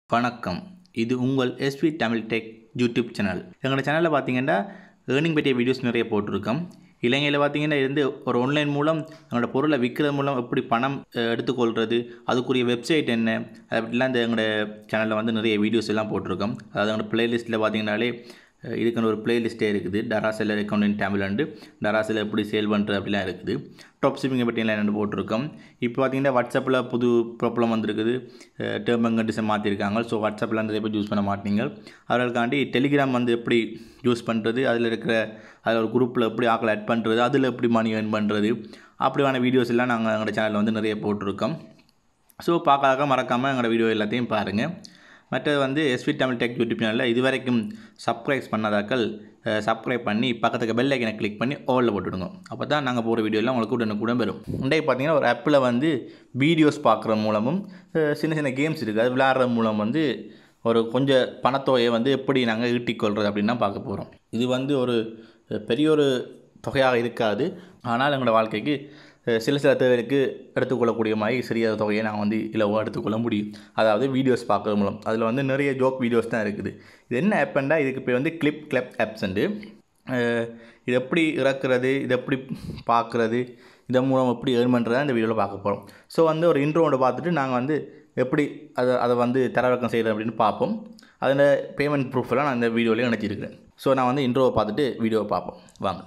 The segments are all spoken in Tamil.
வணக்கம் இது உங்கள் SP Tamil tech YouTube channel எங்களோட சேனலில் பார்த்தீங்கன்னா ஏர்னிங் பற்றிய வீடியோஸ் நிறைய போட்டிருக்கோம் இலங்கையில் பார்த்தீங்கன்னா இருந்து ஒரு ஆன்லைன் மூலம் எங்களோட பொருளை விற்கிறது மூலம் எப்படி பணம் அஹ், எடுத்துக்கொள்கிறது அதுக்குரிய வெப்சைட் என்ன அது அப்படிலாம் இந்த எங்களோட சேனலில் வந்து நிறைய வீடியோஸ் எல்லாம் போட்டிருக்கோம் அதாவது எங்களோட பிளேலிஸ்ட்டில் பார்த்தீங்கன்னாலே அஹ், இதுக்குன்னு ஒரு பிளேலிஸ்ட்டே இருக்குது Daraz seller account in Tamil and Daraz எப்படி சேல் பண்ணுறது அப்படிலாம் இருக்குது டாப் ஷிப்பிங்கை பற்றியெல்லாம் என்னென்னு போட்டிருக்கோம் இப்போ பார்த்தீங்கன்னா வாட்ஸ்அப்பில் புது ப்ராப்ளம் வந்திருக்குது டேர்ம் அண்ட் கண்டிஷன் மாற்றிருக்காங்க ஸோ வாட்ஸ்அப்பில் நிறைய பேர் யூஸ் பண்ண மாட்டீங்க அவர்களுக்காண்டி டெலிகிராம் வந்து எப்படி யூஸ் பண்ணுறது அதில் இருக்கிற அதில் ஒரு குரூப்பில் எப்படி ஆக்களை ஆட் பண்ணுறது அதில் எப்படி மணி earn பண்ணுறது அப்படியான வீடியோஸ் எல்லாம் நாங்கள் எங்களோட சேனலில் வந்து நிறைய போட்டிருக்கோம் ஸோ பார்க்காத மறக்காமல் எங்களோட வீடியோ எல்லாத்தையும் பாருங்கள் மற்றது வந்து எஸ்வி தமிழ் டெக் யூடியூப் சேனலில் இது வரைக்கும் சப்ஸ்கிரைப் பண்ணாதாக்கள் சப்ஸ்கிரைப் பண்ணி பக்கத்துக்கு பெல் ஐக்கனை கிளிக் பண்ணி ஓலில் போட்டுவிடுங்க அப்போ தான் நாங்கள் போகிற வீடியோலாம் உங்களுக்கு உடனே கூட வரும் இன்றைக்கு பார்த்தீங்கன்னா ஒரு ஆப்பில் வந்து வீடியோஸ் பார்க்குற மூலமும் அஹ், சின்ன சின்ன கேம்ஸ் இருக்குது அது விளையாடுற மூலம் வந்து ஒரு கொஞ்சம் பணத்தொகையை வந்து எப்படி நாங்கள் ஈட்டிக்கொள்கிறது அப்படின்னு தான் பார்க்க போகிறோம் இது வந்து ஒரு அஹ், பெரிய ஒரு தொகையாக இருக்காது ஆனால் எங்களோட வாழ்க்கைக்கு அஹ், சில சில தேவைக்கு எடுத்துக்கொள்ளக்கூடிய மாதிரி சிறிய தொகையை நான் வந்து இலவாக எடுத்துக்கொள்ள முடியும் அதாவது வீடியோஸ் பார்க்குறது மூலம் அதில் வந்து நிறைய ஜோக் வீடியோஸ் தான் இருக்குது இது என்ன ஆப்புண்டா இதுக்கு பேர் வந்து கிளிப் கிளப் ஆப்ஸ்ண்டு இது எப்படி இறக்குறது இது எப்படி பார்க்குறது இதன் மூலம் எப்படி ஏர்ன் பண்ணுறதா இந்த வீடியோவில் பார்க்க போகிறோம் ஸோ வந்து ஒரு இன்ட்ரோவோட பார்த்துட்டு நாங்கள் வந்து எப்படி அதை அதை வந்து தரவிறக்கம் செய்கிறோம் அப்படின்னு பார்ப்போம் அதில் பேமெண்ட் ப்ரூஃபெல்லாம் நான் இந்த வீடியோலேயே நினச்சிருக்கிறேன் ஸோ நான் வந்து இன்ட்ரோவை பார்த்துட்டு வீடியோவை பார்ப்போம் வாங்க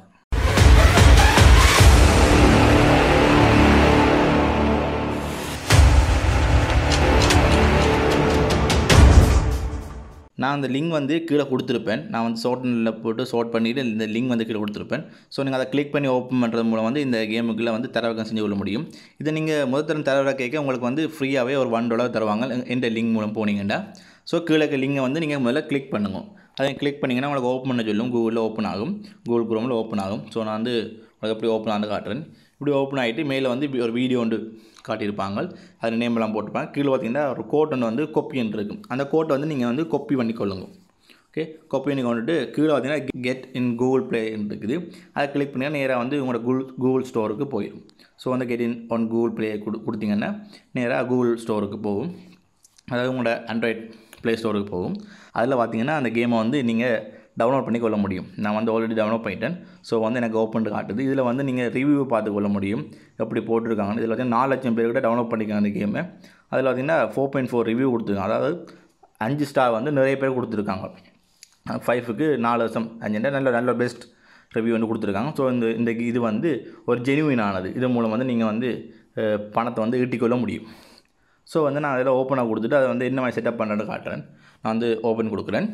நான் அந்த லிங்க் வந்து கீழே கொடுத்துருப்பேன் நான் வந்து ஷார்ட்னில் போட்டு ஷார்ட் பண்ணிவிட்டு இந்த லிங்க் வந்து கீழே கொடுத்துருப்பேன் ஸோ நீங்கள் அதை கிளிக் பண்ணி ஓப்பன் பண்ணுறது மூலம் வந்து இந்த கேமுக்குள்ளே வந்து தரவிறக்கம் செஞ்சு கொள்ள முடியும் இதை நீங்கள் முதல் தரம் தரவிறக்க கேட்க உங்களுக்கு வந்து ஃப்ரீயாகவே ஒரு ஒன் டாலர் தருவாங்க இந்த லிங்க் மூலம் போனீங்கன்னா ஸோ கீழே இருக்க லிங்கை வந்து நீங்கள் முதல்ல கிளிக் பண்ணுங்க அதை கிளிக் பண்ணிங்கன்னா உங்களுக்கு ஓப்பன் பண்ண சொல்லும் கூகுளில் ஓப்பன் ஆகும் கூகுள் குரோமில் ஓப்பன் ஆகும் ஸோ நான் வந்து உங்களுக்கு எப்படி ஓப்பன் ஆகுது காட்டுறேன் இப்படி ஓப்பன் ஆகிட்டு மேலே வந்து இப்படி ஒரு வீடியோ ஒன்று காட்டியிருப்பாங்க அது நேம்லாம் போட்டிருப்பாங்க கீழே பார்த்தீங்கன்னா ஒரு கோட் ஒன்று வந்து கொப்பின்னு இருக்கும் அந்த கோட்டை வந்து நீங்கள் வந்து கொப்பி பண்ணிக்கொள்ளுங்க ஓகே கொப்பி பண்ணி கொண்டுட்டு கீழே பார்த்தீங்கன்னா கெட் இன் கூகுள் ப்ளே இருக்குது அதை கிளிக் பண்ணிங்கன்னா நேராக வந்து உங்களோட கூகுள் கூகுள் ஸ்டோருக்கு போயிடும் ஸோ வந்து get in on Google play கொடு கொடுத்தீங்கன்னா நேராக கூகுள் ஸ்டோருக்கு போகும் அதாவது உங்களோட ஆண்ட்ராய்ட் ப்ளே ஸ்டோருக்கு போகும் அதில் பார்த்தீங்கன்னா அந்த கேமை வந்து நீங்கள் டவுன்லோட் பண்ணி கொள்ள முடியும் நான் வந்து ஆல்ரெடி டவுன்லோட் பண்ணிட்டேன் ஸோ வந்து எனக்கு ஓப்பன் காட்டுது இதில் வந்து நீங்கள் ரிவ்யூ பார்த்து கொள்ள முடியும் எப்படி போட்டிருக்காங்க இதில் பார்த்தீங்கன்னா நாலு லட்சம் பேர் கிட்ட டவுன்லோட் பண்ணிக்காங்க அந்த கேமை அதில் பார்த்தீங்கன்னா ஃபோர் பாயிண்ட் ஃபோர் ரிவ்யூ கொடுத்துருக்காங்க அதாவது அஞ்சு ஸ்டார் வந்து நிறைய பேர் கொடுத்துருக்காங்க ஃபைவுக்கு நாலு வருஷம் அஞ்சுண்டா நல்ல நல்ல பெஸ்ட் ரிவ்யூ வந்து கொடுத்துருக்காங்க ஸோ இந்த இந்த இது வந்து ஒரு ஜெனுவின் ஆனது இது மூலம் வந்து நீங்கள் வந்து அஹ், பணத்தை வந்து ஈட்டிக்கொள்ள முடியும் ஸோ வந்து நான் அதில் ஓப்பனாக கொடுத்துட்டு அதை வந்து என்ன மாதிரி செட்டப் பண்ணுறேன்னு காட்டுறேன் நான் வந்து ஓப்பன் கொடுக்குறேன்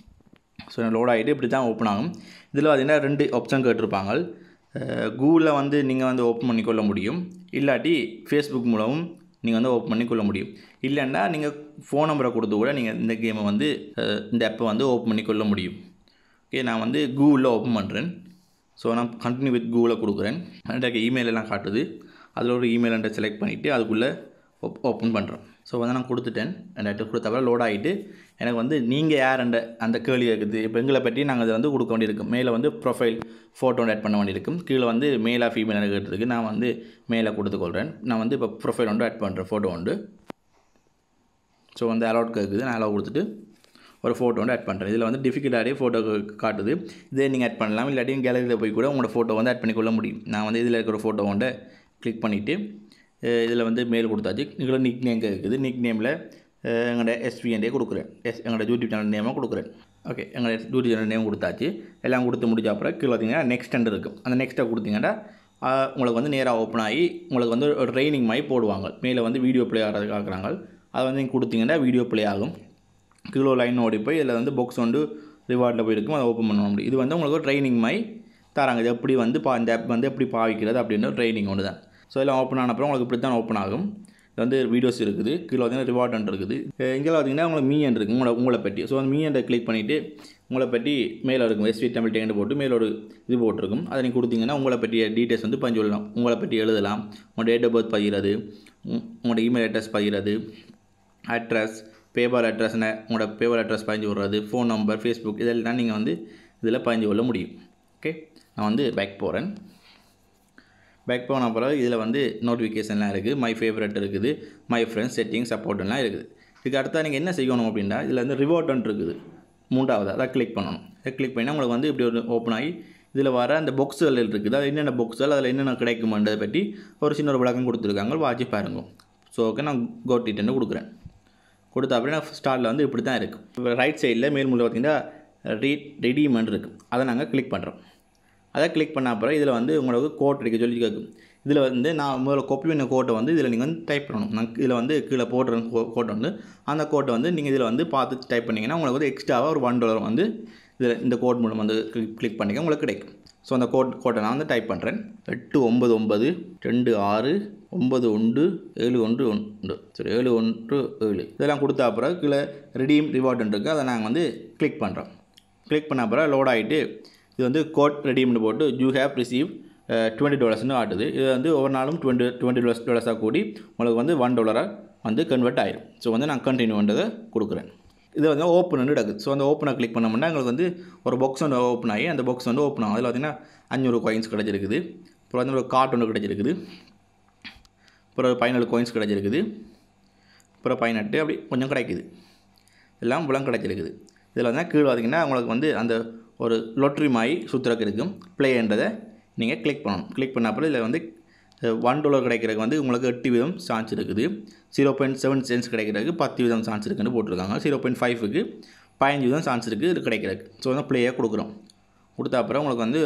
ஸோ லோட் ஆகிட்டு இப்படி தான் ஓப்பன் ஆகும் இதில் பார்த்தீங்கன்னா ரெண்டு ஆப்ஷன் கேட்டிருப்பாங்க கூகுளில் வந்து நீங்கள் வந்து ஓப்பன் பண்ணிக்கொள்ள முடியும் இல்லாட்டி ஃபேஸ்புக் மூலமும் நீங்கள் வந்து ஓப்பன் பண்ணிக்கொள்ள முடியும் இல்லைன்னா நீங்கள் ஃபோன் நம்பரை கொடுத்து கூட நீங்கள் இந்த கேமை வந்து அஹ், இந்த ஆப்பை வந்து ஓப்பன் பண்ணிக்கொள்ள முடியும் ஓகே நான் வந்து கூகுளில் ஓப்பன் பண்ணுறேன் ஸோ நான் கண்டினியூ வித் கூகுளில் கொடுக்குறேன் எனக்கு இமெயில் எல்லாம் காட்டுது அதில் ஒரு இமெயில் என்கிட்ட செலக்ட் பண்ணிவிட்டு அதுக்குள்ளே ஓப்பன் பண்ணுறேன் ஸோ வந்து நான் கொடுத்துட்டேன் என்கிட்ட கொடுத்தப்பறம் லோட் ஆகிட்டு எனக்கு வந்து நீங்கள் யார் அந்த அந்த கேள்வி இருக்குது இப்போ எங்களை பற்றி நாங்கள் அதை வந்து கொடுக்க வேண்டியிருக்கும் மேலே வந்து ப்ரொஃபைல் ஃபோட்டோ ஆட் பண்ண வேண்டியிருக்கும் கீழே வந்து மேலாக ஃபீமேல் கேட்டிருக்கு நான் வந்து மேலே கொடுத்துக்கொள்கிறேன் நான் வந்து இப்போ ப்ரொஃபைல் வந்து ஆட் பண்ணுறேன் ஃபோட்டோ உண்டு ஸோ வந்து அலௌட் கேட்குது நான் அலோவ் கொடுத்துட்டு ஒரு ஃபோட்டோ வந்து ஆட் பண்ணுறேன் இதில் வந்து டிஃபிகல்ட்டாகவே ஃபோட்டோ காட்டுது இதே நீங்கள் ஆட் பண்ணலாம் இல்லாட்டி கேலரியில் போய் கூட உங்களோட ஃபோட்டோ வந்து ஆட் பண்ணிக்கொள்ள முடியும் நான் வந்து இதில் இருக்கிற ஃபோட்டோ வந்து கிளிக் பண்ணிவிட்டு இதில் வந்து மெயில் கொடுத்தாச்சு இதில் நிக் நேம் கேட்குது நிக் நேமில் எங்களோட எஸ்விஎன்டே கொடுக்குறேன் எஸ் எங்களோட யூடியூப் சேனல் நேமாக கொடுக்குறேன் ஓகே எங்களோட யூடியூப் சேனல் நேம் கொடுத்தாச்சு எல்லாம் கொடுத்து முடிச்ச அப்புறம் கீழே பார்த்தீங்கன்னா நெக்ஸ்ட் இருக்கும் அந்த நெக்ஸ்ட்டை கொடுத்தீங்கன்னா ஆஹ், உங்களுக்கு வந்து நேராக ஓப்பன் ஆகி உங்களுக்கு வந்து ஒரு ட்ரைனிங் மாதிரி போடுவாங்க மேலே வந்து வீடியோ ப்ளே ஆகிறதுக்கு ஆக்குறாங்க அதை வந்து நீங்கள் கொடுத்தீங்கன்னா வீடியோ ப்ளே ஆகும் கீழே லைன் ஓடி போய் இதில் வந்து பாக்ஸ் வந்து ரிவார்டில் போயிருக்கும் அதை ஓப்பன் பண்ண முடியும் இது வந்து உங்களுக்கு ஒரு ட்ரைனிங் மாதிரி தராங்க இது எப்படி வந்து பா இந்த ஆப் வந்து எப்படி பாவிக்கிறது அப்படின்ற ட்ரைனிங் ஒன்று தான் ஸோ எல்லாம் ஓப்பன் ஆன அப்புறம் உங்களுக்கு இப்படி தான் ஓப்பன் ஆகும் இது வந்து வீடியோஸ் இருக்குது கீழே பார்த்தீங்கன்னா ரிவார்ட் இருக்குது அஹ் இங்கே பார்த்தீங்கன்னா உங்களுக்கு மீ இருக்குது உங்களை உங்களை பற்றி ஸோ அந்த மீ என்ற கிளிக் பண்ணிவிட்டு உங்களை பற்றி மேலே இருக்கும் எஸ்வி தமிழ் டேண்டு போட்டு மேலே ஒரு இது போட்டிருக்கும் அதை நீங்கள் கொடுத்தீங்கன்னா உங்களை பற்றிய டீட்டெயில்ஸ் வந்து பதிஞ்சு சொல்லலாம் உங்களை பற்றி எழுதலாம் உங்களோட டேட் ஆஃப் பர்த் பதிகிறது உம், உங்களோட இமெயில் அட்ரஸ் பதிகிறது அட்ரஸ் பேப்பர் அட்ரஸ்னு உங்களோட பேப்பர் அட்ரஸ் பதிஞ்சு விடுறது ஃபோன் நம்பர் ஃபேஸ்புக் இதெல்லாம் நீங்கள் வந்து இதில் பதிஞ்சு கொள்ள முடியும் ஓகே நான் வந்து பேக் போகிறேன் பேக் போன பிறகு இதில் வந்து நோட்டிஃபிகேஷன்லாம் இருக்குது மை ஃபேவரட் இருக்குது மை ஃப்ரெண்ட்ஸ் செட்டிங் சப்போர்ட்லாம் இருக்குது இதுக்கு அடுத்தா நீங்கள் என்ன செய்யணும் அப்படின்னா இதில் வந்து ரிவார்ட்டன் இருக்குது மூன்றாவது அதை கிளிக் பண்ணணும் அதை கிளிக் பண்ணால் உங்களுக்கு வந்து இப்படி ஒரு ஓப்பன் ஆகி இதில் வர அந்த பொக்ஸுகள் இருக்குது அது என்னென்ன பொக்ஸுகள் அதில் என்னென்ன கிடைக்குமென்றதை பற்றி ஒரு சின்ன ஒரு விளக்கம் கொடுத்துருக்காங்க வாட்சி பாருங்க ஸோ ஓகே நான் கோட்டிட்டு கொடுக்குறேன் கொடுத்த அப்படின்னா ஸ்டார்ட்டில் வந்து இப்படி தான் இருக்குது ரைட் சைடில் மேல் முள்ள பார்த்தீங்கன்னா ரீ ரெடிமெண்ட் இருக்குது அதை நாங்கள் கிளிக் பண்ணுறோம் அதை கிளிக் பண்ண அப்புறம் இதில் வந்து உங்களுக்கு கோட் அடிக்க சொல்லி கேட்கும் இதில் வந்து நான் முதல்ல காப்பி பண்ண கோட்டை வந்து இதில் நீங்கள் வந்து டைப் பண்ணணும் நான் இதில் வந்து கீழே போடுற கோட்டை வந்து அந்த கோட்டை வந்து நீங்கள் இதில் வந்து பார்த்து டைப் பண்ணிங்கன்னா உங்களுக்கு வந்து எக்ஸ்ட்ராவாக ஒரு ஒன் டாலர் வந்து இதில் இந்த கோட் மூலம் வந்து கிளிக் பண்ணிக்க உங்களுக்கு கிடைக்கும் ஸோ அந்த கோட் கோட்டை நான் வந்து டைப் பண்ணுறேன் எட்டு ஒம்பது ஒம்பது ரெண்டு ஆறு ஒம்பது ஒன்று ஏழு ஒன்று ஒன்று சரி ஏழு ஒன்று ஏழு இதெல்லாம் கொடுத்த அப்புறம் கீழே ரிடீம் ரிவார்டு இருக்குது அதை நாங்கள் வந்து கிளிக் பண்ணுறோம் கிளிக் பண்ண அப்புறம் லோட் ஆகிட்டு இது வந்து கோட் ரெடீம்னு போட்டு யூ ஹேவ் ரிசீவ் டுவெண்ட்டி டாலர்ஸ்னு ஆட்டுது இது வந்து ஒவ்வொரு நாளும் டுவெண்ட்டி டுவெண்ட்டி டாலர்ஸ் டாலர்ஸாக கூடி உங்களுக்கு வந்து ஒன் டாலராக வந்து கன்வெர்ட் ஆயிடும் ஸோ வந்து நான் கண்டினியூன்றதை கொடுக்குறேன் இது வந்து ஓப்பன் நடக்குது ஸோ அந்த ஓப்பனை கிளிக் பண்ணோம்னா எங்களுக்கு வந்து ஒரு பாக்ஸ் ஒன்று ஓப்பன் ஆகி அந்த பாக்ஸ் வந்து ஓப்பன் ஆகும் அதில் பார்த்தீங்கன்னா அஞ்சூறு காயின்ஸ் கிடச்சிருக்குது அப்புறம் வந்து ஒரு கார்ட் ஒன்று கிடச்சிருக்குது அப்புறம் பதினாலு காயின்ஸ் கிடச்சிருக்குது அப்புறம் பதினெட்டு அப்படி கொஞ்சம் கிடைக்குது எல்லாம் புலம் கிடச்சிருக்குது இதில் வந்து கீழே பார்த்தீங்கன்னா உங்களுக்கு வந்து அந்த ஒரு லொட்ரி மாதிரி சுற்றுறக்கு இருக்கும் ப்ளேன்றதை நீங்கள் கிளிக் பண்ணணும் கிளிக் பண்ண அப்புறம் இதில் வந்து ஒன் டாலர் கிடைக்கிறதுக்கு வந்து உங்களுக்கு எட்டு வீதம் சான்ஸ் இருக்குது ஜீரோ பாயிண்ட் செவன் சென்ஸ் கிடைக்கிறதுக்கு பத்து வீதம் சான்ஸ் இருக்குன்னு போட்டிருக்காங்க ஜீரோ பாயிண்ட் ஃபைவ்க்கு பதினஞ்சு வீதம் சான்ஸ் இருக்குது இது கிடைக்கிறதுக்கு ஸோ வந்து ப்ளேயாக கொடுக்குறோம் கொடுத்த அப்புறம் உங்களுக்கு வந்து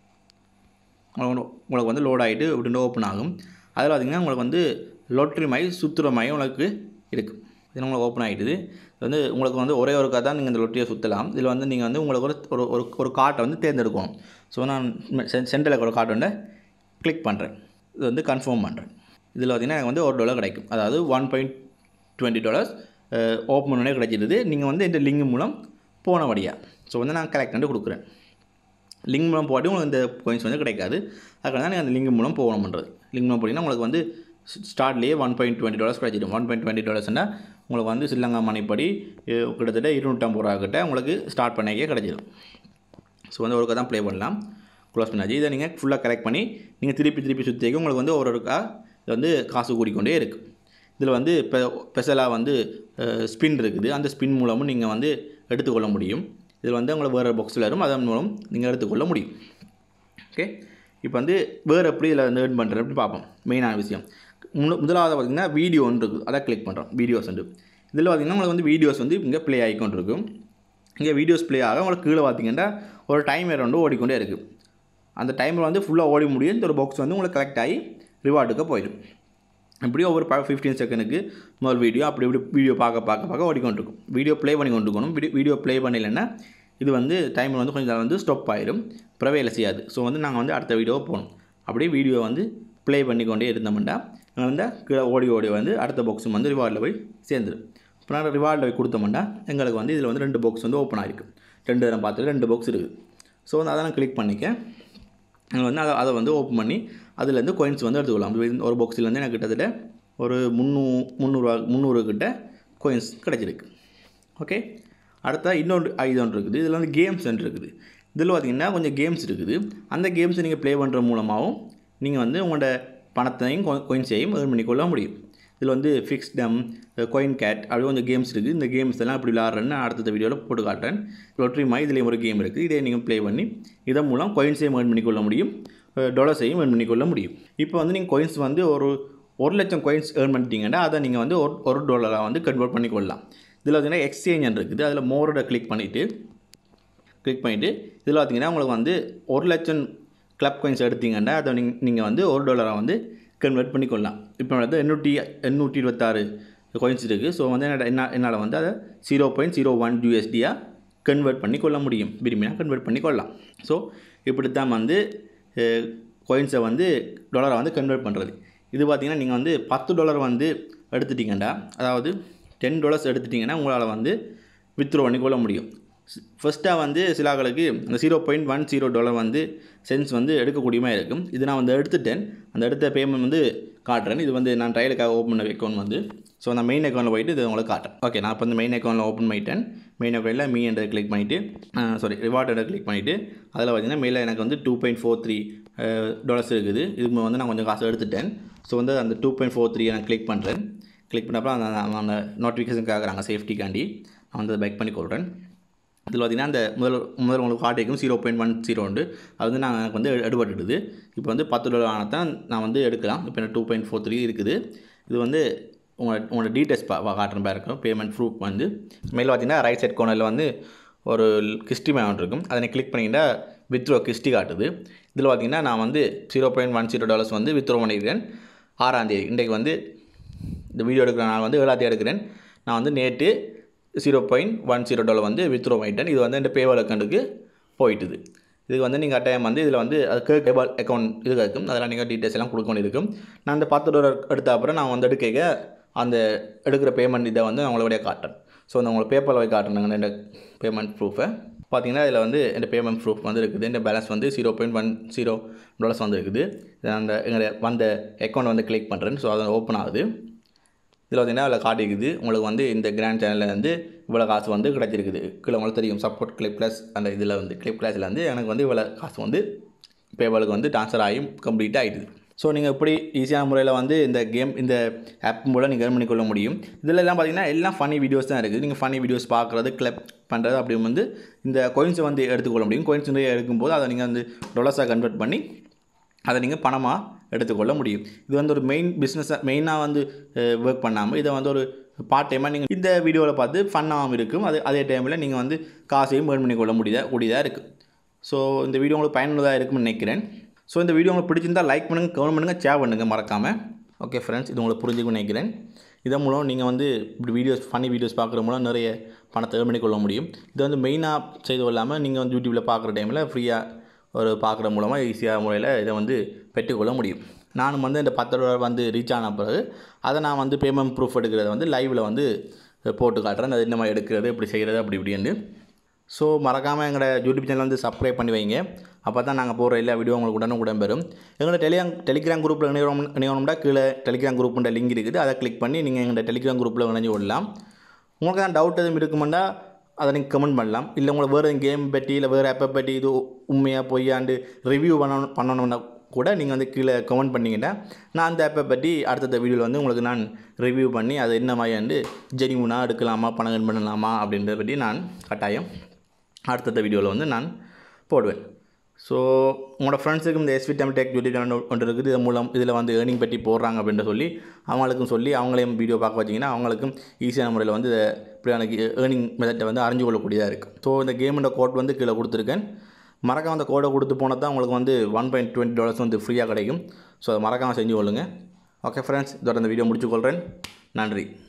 உங்களுக்கு உங்களுக்கு வந்து லோட் ஆகிட்டு அப்படின்னு ஓப்பன் ஆகும் அதில் பார்த்திங்கன்னா உங்களுக்கு வந்து லொட்ரி மாதிரி சுற்றுற மாதிரி உங்களுக்கு இருக்குது இது உங்களுக்கு ஓப்பன் ஆகிடுது இது வந்து உங்களுக்கு வந்து ஒரே ஒரு தான் நீங்கள் இந்த லொட்டியை சுற்றலாம் இதில் வந்து நீங்கள் வந்து உங்களுக்கு ஒரு ஒரு ஒரு ஒரு கார்ட்டை வந்து தேர்ந்தெடுக்கணும் ஸோ நான் சென்டரில் ஒரு கார்ட் வந்து கிளிக் பண்ணுறேன் இது வந்து கன்ஃபார்ம் பண்ணுறேன் இதில் பார்த்திங்கன்னா எனக்கு வந்து ஒரு டாலர் கிடைக்கும் அதாவது one point twenty dollars open பண்ணே கிடைச்சிடுது நீங்கள் வந்து இந்த லிங்க் மூலம் போன வழியாக ஸோ வந்து நான் கலெக்ட் பண்ணி கொடுக்குறேன் லிங்க் மூலம் போட்டு உங்களுக்கு இந்த பாயிண்ட்ஸ் வந்து கிடைக்காது அதுக்காக தான் நீங்கள் அந்த லிங்க் மூலம் போகணும் பண்ணுறது லிங்க் மூலம் போட்டிங்கன்னா உங்களுக்கு வந்து ஸ்டார்ட்லேயே ஒன் பாயிண்ட் டுவெண்ட்டி டாலர்ஸ் கிடைச்சிடும் ஒன் பாயிண்ட் டுவெண்ட்டி டாலர்ஸ்னால் உங்களுக்கு வந்து ஸ்ரீலங்கா மணிப்படி அஹ், கிட்டத்தட்ட இருநூற்றம்பது ரூபா கிட்ட உங்களுக்கு ஸ்டார்ட் பண்ணிக்கே கிடைச்சிடும் ஸோ வந்து ஒருக்கா தான் ப்ளே பண்ணலாம் க்ளோஸ் பண்ணாச்சு இதை நீங்கள் ஃபுல்லாக கலெக்ட் பண்ணி நீங்கள் திருப்பி திருப்பி சுற்றிக்க உங்களுக்கு வந்து ஒரு ஒருக்கா இது வந்து காசு கூடிக்கொண்டே இருக்குது இதில் வந்து இப்போ ஸ்பெஷலாக வந்து ஸ்பின் இருக்குது அந்த ஸ்பின் மூலமும் நீங்கள் வந்து எடுத்துக்கொள்ள முடியும் இதில் வந்து உங்களுக்கு வேறு பாக்ஸில் வரும் அதன் மூலம் நீங்கள் எடுத்துக்கொள்ள முடியும் ஓகே இப்போ வந்து வேறு எப்படி இதில் வந்து ஏர்ன் பண்ணுறது அப்படி பார்ப்போம் மெயினான விஷயம் முன்னு முதலாவது பார்த்திங்கன்னா வீடியோ ஒன்று இருக்குது அதை கிளிக் பண்ணுறோம் வீடியோஸ் வந்து இதில் பார்த்திங்கன்னா உங்களுக்கு வந்து வீடியோஸ் வந்து இங்கே ப்ளே ஆகிக்கொண்டு இருக்கும் இங்கே வீடியோஸ் ப்ளே ஆக உங்களுக்கு கீழே பார்த்தீங்கன்னா ஒரு டைமர் வந்து ஓடிக்கொண்டே இருக்குது அந்த டைமர் வந்து ஃபுல்லாக ஓடி முடியும் இந்த ஒரு பாக்ஸ் வந்து உங்களுக்கு கலெக்ட் ஆகி ரிவார்டுக்கு போயிடும் இப்படியும் ஒவ்வொரு ஃபிஃப்டீன் செகண்டுக்கு முதல் வீடியோ அப்படி இப்படி வீடியோ பார்க்க பார்க்க பார்க்க ஓடிக்கொண்டு இருக்கும் வீடியோ ப்ளே பண்ணி கொண்டு இருக்கணும் வீடியோ வீடியோ ப்ளே பண்ணலைன்னா இது வந்து டைமர் வந்து கொஞ்சம் நேரம் வந்து ஸ்டாப் ஆயிடும் அப்புறம் வேலை செய்யாது ஸோ வந்து நாங்கள் வந்து அடுத்த வீடியோ போகணும் அப்படியே வீடியோ வந்து ப்ளே பண்ணிக்கொண்டே இருந்தோம்னா நாங்கள் வந்து கீழே ஓடி ஓடி வந்து அடுத்த பாக்ஸும் வந்து ரிவார்டில் போய் சேர்ந்துடும் இப்போ நாங்கள் ரிவார்டில் போய் கொடுத்தோம்னா எங்களுக்கு வந்து இதில் வந்து ரெண்டு பாக்ஸ் வந்து ஓப்பன் ஆகிருக்கு ரெண்டு தரம் பார்த்துட்டு ரெண்டு பாக்ஸ் இருக்குது ஸோ வந்து அதை நான் கிளிக் பண்ணிக்க நாங்கள் வந்து அதை அதை வந்து ஓப்பன் பண்ணி அதுலேருந்து coins வந்து எடுத்துக்கலாம் இது ஒரு பாக்ஸில் எனக்கு கிட்டத்தட்ட ஒரு முந்நூ முந்நூறுவா முந்நூறு கிட்ட coins கிடச்சிருக்கு ஓகே அடுத்தா இன்னொன்று இது ஒன்று இருக்குது இதில் வந்து கேம்ஸ் ஒன்று இருக்குது இதில் பார்த்தீங்கன்னா கொஞ்சம் கேம்ஸ் இருக்குது அந்த கேம்ஸை நீங்கள் ப்ளே பண்ணுற மூலமாகவும் நீங்கள் வந்து உங்களோட பணத்தையும் கொயின்ஸையும் ஏர்ன் பண்ணிக்கொள்ள முடியும் இதில் வந்து ஃபிக்ஸ்டம் கொயின் கேட் அப்படி கொஞ்சம் கேம்ஸ் இருக்குது இந்த கேம்ஸ் எல்லாம் எப்படி விளாட்றேன்னு நான் அடுத்த வீடியோவில் போட்டு காட்டுறேன் லொட்ரி மாதிரி இதுலேயும் ஒரு கேம் இருக்குது இதை நீங்கள் ப்ளே பண்ணி இதன் மூலம் கொயின்ஸையும் ஏர்ன் பண்ணிக்கொள்ள முடியும் டாலர்ஸையும் ஏர்ன் பண்ணிக்கொள்ள முடியும் இப்போ வந்து நீங்கள் கொயின்ஸ் வந்து ஒரு ஒரு லட்சம் கொயின்ஸ் ஏர்ன் பண்ணிட்டீங்கன்னா அதை நீங்கள் வந்து ஒரு ஒரு டாலராக வந்து கன்வெர்ட் பண்ணிக்கொள்ளலாம் இதில் பார்த்தீங்கன்னா எக்ஸ்சேஞ்ச் இருக்குது அதில் மோரோட கிளிக் பண்ணிவிட்டு கிளிக் பண்ணிவிட்டு இதில் பார்த்தீங்கன்னா உங்களுக்கு வந்து ஒரு லட்சம் கிளப் coins எடுத்தீங்கன்னா அதை நீங்கள் நீங்கள் வந்து ஒரு டாலராக வந்து கன்வெர்ட் பண்ணிக்கொள்ளலாம் இப்போ வந்து எண்ணூற்றி எண்ணூற்றி இருபத்தாறு coins இருக்குது ஸோ வந்து என்னோட என்ன என்னால் வந்து அதை ஜீரோ பாயிண்ட் ஜீரோ ஒன் யூஎஸ்டியாக கன்வெர்ட் பண்ணி கொள்ள முடியும் விரும்பினா கன்வெர்ட் பண்ணி கொள்ளலாம் ஸோ இப்படி தான் வந்து கோயின்ஸை வந்து டாலரை வந்து கன்வெர்ட் பண்ணுறது இது பார்த்தீங்கன்னா நீங்கள் வந்து பத்து டாலர் வந்து எடுத்துட்டீங்கன்னா அதாவது டென் டாலர்ஸ் எடுத்துட்டிங்கன்னா உங்களால் வந்து வித்ட்ரோ பண்ணி கொள்ள முடியும் ஃபஸ்ட்டாக வந்து சிலாக்களுக்கு அந்த zero point one zero dollar வந்து சென்ஸ் வந்து எடுக்கக்கூடியமாக இருக்கும் இது நான் வந்து எடுத்துட்டேன் அந்த எடுத்த பேமெண்ட் வந்து காட்டுறேன் இது வந்து நான் ட்ரையலுக்காக ஓப்பன் பண்ண அக்கௌண்ட் வந்து ஸோ நான் மெயின் அக்கௌண்ட்டில் போயிட்டு இது உங்களுக்கு காட்டுறேன் ஓகே நான் இப்போ வந்து மெயின் அக்கௌண்ட்டில் ஓப்பன் பண்ணிட்டேன் மெயின் அக்கௌண்ட்டில் மீ என்ற கிளிக் பண்ணிவிட்டு சாரி ரிவார்ட் என்ற கிளிக் பண்ணிவிட்டு அதில் பார்த்தீங்கன்னா மேலே எனக்கு வந்து two point four three dollars இருக்குது இதுக்கு வந்து நான் கொஞ்சம் காசு எடுத்துட்டேன் ஸோ வந்து அந்த டூ பாயிண்ட் ஃபோர் த்ரீ நான் கிளிக் பண்ணுறேன் கிளிக் பண்ணப்போ அந்த அந்த- அந்த நோட்டிஃபிகேஷன் கேட்குறாங்க சேஃப்டிக்காண்டி நான் வந்து அதை பேக் பண்ணி கொள்கிறேன் இதில் பார்த்தீங்கன்னா அந்த முதல் முதல் உங்களுக்கு காட்டிக்கும் ஜீரோ பாயிண்ட் ஒன் ஜீரோ உண்டு அது வந்து நான் எனக்கு வந்து எடுபட்டுடுது இப்போ வந்து பத்து டாலர் ஆனால் தான் நான் வந்து எடுக்கலாம் இப்போ எனக்கு டூ பாயிண்ட் ஃபோர் த்ரீ இருக்குது இது வந்து உங்களோட உங்களோட டீட்டெயில்ஸ் பா காட்டுற மாதிரி இருக்கும் பேமெண்ட் ப்ரூஃப் வந்து மேலே பார்த்தீங்கன்னா ரைட் சைட் கோனரில் வந்து ஒரு கிஸ்டி அமௌண்ட் இருக்கும் அதை கிளிக் பண்ணிங்கன்னா வித்ரோ கிஸ்டி காட்டுது இதில் பார்த்தீங்கன்னா நான் வந்து zero point one zero dollars வந்து வித்ரோ பண்ணியிருக்கேன் ஆறாம் தேதி இன்றைக்கு வந்து இந்த வீடியோ எடுக்கிற நான் வந்து ஏழாம் தேதி எடுக்கிறேன் நான் வந்து நேற்று zero point one zero dollar வந்து வித்ரோ பண்ணிட்டேன் இது வந்து இந்த பேபால் அக்கௌண்ட்டுக்கு போயிட்டுது இதுக்கு வந்து நீங்கள் கட்டாயம் வந்து இதில் வந்து அதுக்கு பேபால் அக்கௌண்ட் இது இருக்கும் அதெல்லாம் நீங்கள் டீட்டெயில்ஸ் எல்லாம் கொடுக்க வேண்டியிருக்கும் நான் இந்த பத்து டாலர் எடுத்த அப்புறம் நான் வந்து எடுக்க அந்த எடுக்கிற பேமெண்ட் இதை வந்து நான் உங்களுடைய காட்டுறேன் ஸோ அந்த உங்களுக்கு பேப்பரில் போய் காட்டுறேங்க இந்த பேமெண்ட் ப்ரூஃபை பார்த்தீங்கன்னா இதில் வந்து இந்த பேமெண்ட் ப்ரூஃப் வந்து இருக்குது இந்த பேலன்ஸ் வந்து zero point one zero dollars வந்து இருக்குது இதை அந்த எங்களுடைய வந்த அக்கௌண்ட் வந்து கிளிக் பண்ணுறேன் ஸோ அது ஓப்பன் ஆகுது இதில் பார்த்தீங்கன்னா அதில் காட்டிக்குது உங்களுக்கு வந்து இந்த கிராண்ட் சேனலில் வந்து இவ்வளோ காசு வந்து கிடைச்சிருக்குது கீழே உங்களுக்கு தெரியும் சப்போர்ட் கிளிப் ப்ளஸ் அந்த இதில் வந்து கிளிப் கிளாஸில் வந்து எனக்கு வந்து இவ்வளோ காசு வந்து பேபாலுக்கு வந்து ட்ரான்ஸ்ஃபர் ஆகி கம்ப்ளீட்டாக ஆகிடுது ஸோ நீங்கள் இப்படி ஈஸியான முறையில் வந்து இந்த கேம் இந்த ஆப் மூலம் நீங்கள் earn பண்ணிக்கொள்ள முடியும் இதில் எல்லாம் பார்த்தீங்கன்னா எல்லாம் ஃபனி வீடியோஸ் தான் இருக்குது நீங்கள் ஃபனி வீடியோஸ் பார்க்குறது கிளப் பண்ணுறது அப்படி வந்து இந்த கோயின்ஸை வந்து எடுத்துக்கொள்ள முடியும் கோயின்ஸ் நிறைய எடுக்கும்போது அதை நீங்கள் வந்து டொலர்ஸாக கன்வெர்ட் பண்ணி அதை நீங்கள் பணமாக எடுத்துக்கொள்ள முடியும் இது வந்து ஒரு மெயின் பிஸ்னஸாக மெயினாக வந்து ஒர்க் பண்ணாமல் இதை வந்து ஒரு பார்ட் டைமாக நீங்கள் இந்த வீடியோவில் பார்த்து ஃபன்னாகவும் இருக்கும் அது அதே டைமில் நீங்கள் வந்து காசையும் ஏர்ன் பண்ணிக்கொள்ள முடியுதா கூடியதாக இருக்குது ஸோ இந்த வீடியோ உங்களுக்கு பயனுள்ளதாக இருக்கும்னு நினைக்கிறேன் ஸோ இந்த வீடியோ உங்களுக்கு பிடிச்சிருந்தா லைக் பண்ணுங்கள் கமெண்ட் பண்ணுங்கள் ஷேர் பண்ணுங்கள் மறக்காமல் ஓகே ஃப்ரெண்ட்ஸ் இது உங்களுக்கு புரிஞ்சுக்கும்னு நினைக்கிறேன் இதன் மூலம் நீங்கள் வந்து இப்படி வீடியோஸ் ஃபனி வீடியோஸ் பார்க்குற மூலம் நிறைய பணத்தை earn பண்ணிக்கொள்ள முடியும் இது வந்து மெயினாக செய்து கொள்ளாமல் நீங்கள் வந்து யூடியூப்பில் பார்க்குற டைமில் ஃப்ரீயாக ஒரு பார்க்குற மூலமாக ஈஸியாக முறையில் இதை வந்து பெற்றுக்கொள்ள முடியும் நானும் வந்து இந்த பத்து ரூபா வந்து ரீச் ஆன பிறகு அதை நான் வந்து பேமெண்ட் ப்ரூஃப் எடுக்கிறத வந்து லைவில் வந்து போட்டு காட்டுறேன் அது என்ன மாதிரி எடுக்கிறது இப்படி செய்கிறது அப்படி இப்படின்னு ஸோ மறக்காமல் எங்களோட யூடியூப் சேனல் வந்து சப்ஸ்கிரைப் பண்ணி வைங்க அப்போ தான் நாங்கள் போகிற எல்லா வீடியோ உங்களுக்கு உடனே உடன் பெறும் எங்களோட டெலிகிராம் டெலிகிராம் குரூப்பில் இணையணும் இணையணும்னா கீழே டெலிகிராம் குரூப்புன்ற லிங்க் இருக்குது அதை கிளிக் பண்ணி நீங்கள் எங்களோட டெலிகிராம் குரூப்பில் இணைஞ்சு விடலாம் உங்களுக்கு தான் டவுட் எதுவும் இருக்குமெண்டா அதை நீங்கள் கமெண்ட் பண்ணலாம் இல்லை உங்களுக்கு வேறு கேம் பற்றி இல்லை வேறு ஆப்பை பற்றி இது உண்மையாக பொய்யாண்டு ரிவ்யூ பண்ணணும் பண்ணணும்னா கூட நீங்கள் வந்து கீழே கமெண்ட் பண்ணிங்கன்னா நான் அந்த ஆப்பை பற்றி அடுத்தடுத்த வீடியோவில் வந்து உங்களுக்கு நான் ரிவ்யூ பண்ணி அது என்ன மாதிரி வந்து ஜெனியூனாக எடுக்கலாமா பணம் earn பண்ணலாமா அப்படின்றத பற்றி நான் கட்டாயம் அடுத்தடுத்த வீடியோவில் வந்து நான் போடுவேன் ஸோ உங்களோட ஃப்ரெண்ட்ஸுக்கும் இந்த S V Tamil tech YouTube channel ஒன்று இருக்குது இது மூலம் இதில் வந்து ஏர்னிங் பற்றி போடுறாங்க அப்படின்ற சொல்லி அவங்களுக்கும் சொல்லி அவங்களையும் வீடியோ பார்க்க வச்சிங்கன்னா அவங்களுக்கும் ஈஸியான முறையில் வந்து இதை இப்படியான ஏர்னிங் மெத்தட்டை வந்து அறிஞ்சு கொள்ளக்கூடியதாக இருக்குது ஸோ இந்த கேமோட கோட் வந்து கீழே கொடுத்துருக்கேன் மறக்காம அந்த கோடை கொடுத்து போனால் தான் உங்களுக்கு வந்து ஒன் பாயிண்ட் டுவெண்ட்டி டாலர்ஸ் வந்து ஃப்ரீயாக கிடைக்கும் ஸோ அதை மறக்காமல் செஞ்சு கொள்ளுங்கள் ஓகே ஃப்ரெண்ட்ஸ் இதோட இந்த வீடியோ முடிச்சுக்கொள்கிறேன் நன்றி